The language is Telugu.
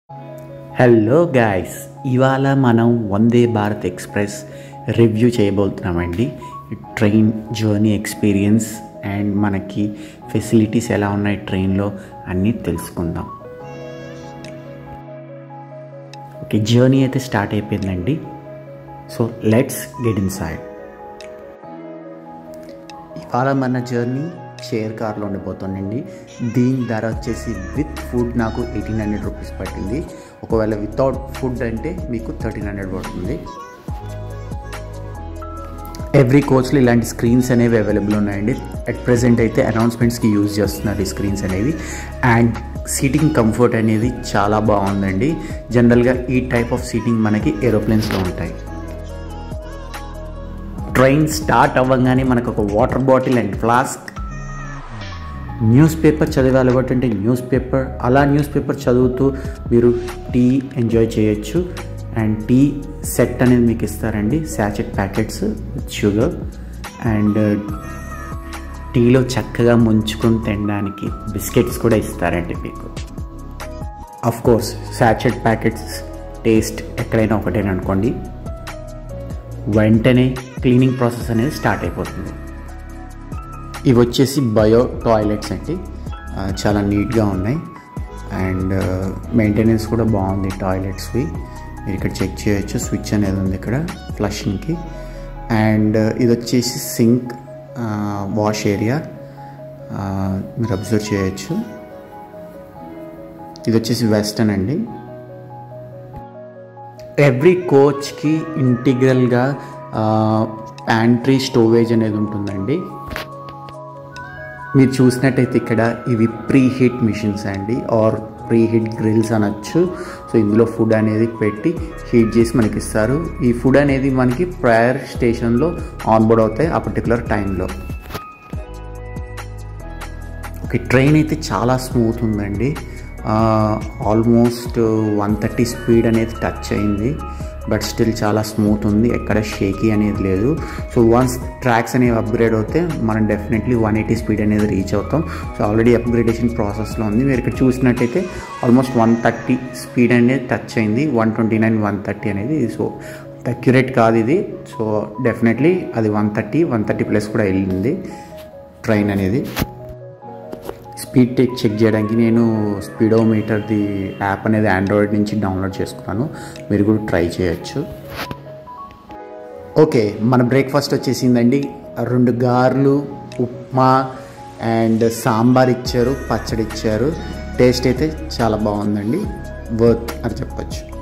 హలో గాయస్ ఇవాళ మనం వందే భారత్ ఎక్స్ప్రెస్ రివ్యూ చేయబోతున్నామండి ట్రైన్ జర్నీ ఎక్స్పీరియన్స్ అండ్ మనకి ఫెసిలిటీస్ ఎలా ఉన్నాయి ట్రైన్లో అన్నీ తెలుసుకుందాం ఓకే జర్నీ అయితే స్టార్ట్ అయిపోయిందండి so let's get inside ఇవాళ మన జర్నీ షేర్ కార్లో ఉండిపోతుందండి దీని ధర వచ్చేసి విత్ ఫుడ్ నాకు ఎయిటీన్ హండ్రెడ్ రూపీస్ పట్టింది ఒకవేళ వితౌట్ ఫుడ్ అంటే మీకు థర్టీన్ హండ్రెడ్ పడుతుంది ఎవ్రీ కోచ్లో ఇలాంటి స్క్రీన్స్ అనేవి అవైలబుల్ ఉన్నాయండి అట్ ప్రజెంట్ అయితే అనౌన్స్మెంట్స్కి యూజ్ చేస్తున్నారు ఈ స్క్రీన్స్ అనేవి అండ్ సీటింగ్ కంఫర్ట్ అనేది చాలా బాగుందండి జనరల్గా ఈ టైప్ ఆఫ్ సీటింగ్ మనకి ఏరోప్లేన్స్లో ఉంటాయి ట్రైన్ స్టార్ట్ అవ్వగానే మనకు ఒక water bottle and flask newspaper చదివాలి అంటే న్యూస్ పేపర్ అలా న్యూస్ పేపర్ చదువుతూ మీరు టీ ఎంజాయ్ చేయొచ్చు అండ్ టీ సెట్ అనేది మీకు ఇస్తారండి sachet packets with sugar and టీలో చక్కగా ముంచుకొని తినడానికి బిస్కెట్స్ కూడా ఇస్తారండి మీకు of course sachet packets taste ఎక్కడైనా ఒకటేనా అనుకోండి వెంటనే క్లీనింగ్ ప్రాసెస్ అనేది స్టార్ట్ అయిపోతుంది ఇవి వచ్చేసి బయో టాయిలెట్స్ అండి ఆ, చాలా నీట్గా ఉన్నాయి అండ్ మెయింటెనెన్స్ కూడా బాగుంది టాయిలెట్స్వి మీరు ఇక్కడ చెక్ చేయొచ్చు స్విచ్ అనేది ఉంది ఇక్కడ ఫ్లషింగ్కి అండ్ ఇది వచ్చేసి సింక్ వాష్ ఏరియా మీరు అబ్జర్వ్ చేయొచ్చు ఇది వచ్చేసి వెస్టర్న్ అండి ఎవ్రీ కోచ్కి ఇంటిగ్రల్గా ప్యాంట్రీ స్టోవేజ్ అనేది ఉంటుందండి మీరు చూసినట్టయితే ఇక్కడ ఇవి ప్రీ హీట్ మిషన్స్ అండి ఆర్ ప్రీ హీట్ గ్రిల్స్ అనొచ్చు సో ఇందులో ఫుడ్ అనేది పెట్టి హీట్ చేసి మనకి ఇస్తారు ఈ ఫుడ్ అనేది మనకి ప్రయర్ స్టేషన్లో ఆన్బోర్డ్ అవుతాయి ఆ పర్టికులర్ టైంలో ఓకే ట్రైన్ అయితే చాలా స్మూత్ ఉందండి ఆల్మోస్ట్ వన్ థర్టీ స్పీడ్ అనేది టచ్ అయింది బట్ స్టిల్ చాలా స్మూత్ ఉంది ఎక్కడ షేకీ అనేది లేదు సో వన్స్ ట్రాక్స్ అనేవి అప్గ్రేడ్ అవుతే మనం డెఫినెట్లీ వన్ ఎయిటీ స్పీడ్ అనేది రీచ్ అవుతాం సో ఆల్రెడీ అప్గ్రేడేషన్ ప్రాసెస్లో ఉంది మీరు ఇక్కడ చూసినట్టయితే ఆల్మోస్ట్ వన్ థర్టీ స్పీడ్ అనేది టచ్ అయింది one twenty nine one thirty అనేది సో అక్యురేట్ కాదు ఇది సో డెఫినెట్లీ అది one thirty one thirty plus కూడా వెళ్ళింది ట్రైన్ అనేది స్పీడ్ టెక్ చెక్ చేయడానికి నేను స్పీడోమీటర్ది యాప్ అనేది ఆండ్రాయిడ్ నుంచి డౌన్లోడ్ చేసుకున్నాను మీరు కూడా ట్రై చేయొచ్చు ఓకే మన బ్రేక్ఫాస్ట్ వచ్చేసిందండి రెండు గార్లు ఉప్మా అండ్ సాంబార్ ఇచ్చారు పచ్చడి ఇచ్చారు టేస్ట్ అయితే చాలా బాగుందండి వర్త్ అని చెప్పచ్చు